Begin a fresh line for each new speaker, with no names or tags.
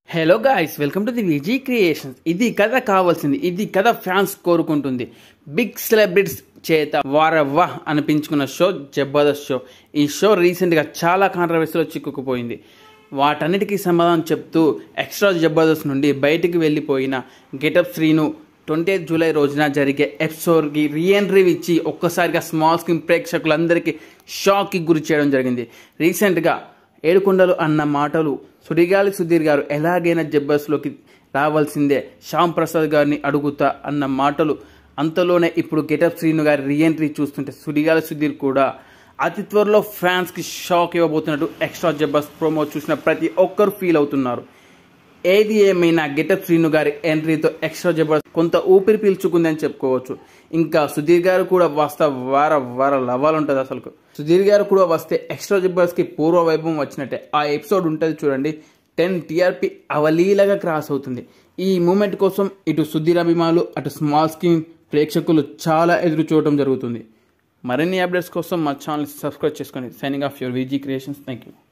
hello guys welcome to the Viji creations ఇది కథ కావాల్సింది ఇది కథ ఫ్యాన్స్ కోరుకుంటుంది బిగ్ సెలబ్రిటీస్ చేత వారవ్వా అనిపించుకున్న షో జబర్దస్త్ షో ఈ షో రీసెంట్గా చాలా కాంట్రవర్సీలో చిక్కుకుపోయింది వాటన్నిటికీ సమాధానం చెప్తూ ఎక్స్ట్రా జబర్దస్త్ నుండి బయటికి వెళ్ళిపోయిన getup Srinu twenty eighth July రోజున జరిగే ఎపిసోడ్కి రీఎంట్రీ ఇచ్చి ఒక్కసారిగా స్మాల్ స్క్రీన్ ప్రేక్షకులందరికీ షాక్కి గురి చేయడం జరిగింది రీసెంట్గా ఏడుకొండలు అన్న మాటలు సుడిగాలి సుధీర్ గారు ఎలాగైనా జబ్బర్స్లోకి రావాల్సిందే శ్యామ్ ప్రసాద్ గారిని అడుగుతా అన్న మాటలు అంతలోనే ఇప్పుడు గెటప్ శ్రీను గారి రీఎంట్రీ చూస్తుంటే సుడిగాలి సుధీర్ కూడా అతి త్వరలో ఫ్యాన్స్కి షాక్ ఇవ్వబోతున్నట్టు ఎక్స్ట్రా జబ్బర్స్ ప్రోమో చూసిన ప్రతి ఒక్కరు ఫీల్ అవుతున్నారు ఏది ఏమైనా గెటప్ శ్రీను గారి ఎంట్రీతో ఎక్స్ట్రా జబర్దస్త్ కొంత ఊపిరి పీల్చుకుందని చెప్పుకోవచ్చు ఇంకా సుధీర్ గారు కూడా వస్తా వార వార లవ్వాలుంటుంది అసలు సుధీర్ గారు కూడా వస్తే ఎక్స్ట్రా జబర్దస్త్ కి పూర్వ వైభవం వచ్చినట్టే ఆ ఎపిసోడ్ ఉంటుంది చూడండి టెన్ టీఆర్పీ అవలీలగా క్రాస్ అవుతుంది ఈ మూమెంట్ కోసం ఇటు సుధీర్ అభిమానులు అటు స్మాల్ స్క్రీన్ ప్రేక్షకులు చాలా ఎదురు చూడటం జరుగుతుంది మరిన్ని అప్డేట్స్ కోసం మా ఛానల్ సబ్స్క్రైబ్ చేసుకోండి signing off your Viji creations thank you